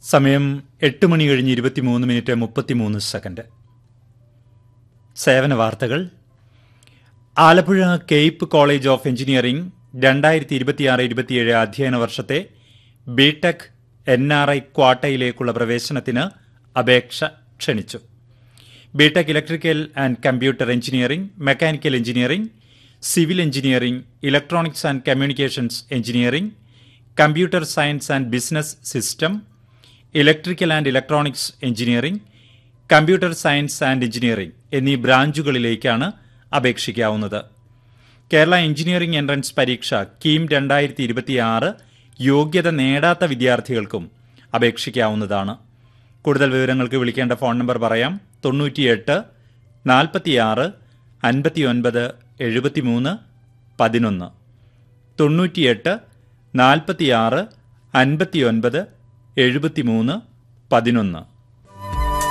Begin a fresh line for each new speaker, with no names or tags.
സമയം എട്ട് മണി കഴിഞ്ഞ് ഇരുപത്തിമൂന്ന് മിനിറ്റ് മുപ്പത്തിമൂന്ന് സെക്കൻഡ് സേവന വാർത്തകൾ Alappuzha CAPE college of engineering രണ്ടായിരത്തി ഇരുപത്തിയാറ് ഇരുപത്തിയേഴ് അധ്യയന വർഷത്തെ ബിടെക് എൻ ആർ ഐ ക്വാട്ടയിലേക്കുള്ള പ്രവേശനത്തിന് അപേക്ഷ ക്ഷണിച്ചു B Tech electrical and computer engineering mechanical engineering civil engineering electronics and communications engineering computer science and business system electrical and electronics engineering computer science and engineering എന്നീ ബ്രാഞ്ചുകളിലേക്കാണ് അപേക്ഷിക്കാവുന്നത് കേരള എഞ്ചിനീയറിംഗ് എൻട്രൻസ് പരീക്ഷ KEAM രണ്ടായിരത്തി ഇരുപത്തിയാറ് യോഗ്യത നേടാത്ത വിദ്യാർത്ഥികൾക്കും അപേക്ഷിക്കാവുന്നതാണ് കൂടുതൽ വിവരങ്ങൾക്ക് വിളിക്കേണ്ട ഫോൺ നമ്പർ പറയാം തൊണ്ണൂറ്റിയെട്ട് നാൽപ്പത്തിയാറ് അൻപത്തിയൊൻപത് എഴുപത്തിമൂന്ന് പതിനൊന്ന് തൊണ്ണൂറ്റിയെട്ട് നാൽപ്പത്തിയാറ് അൻപത്തിയൊൻപത് എഴുപത്തിമൂന്ന് പതിനൊന്ന്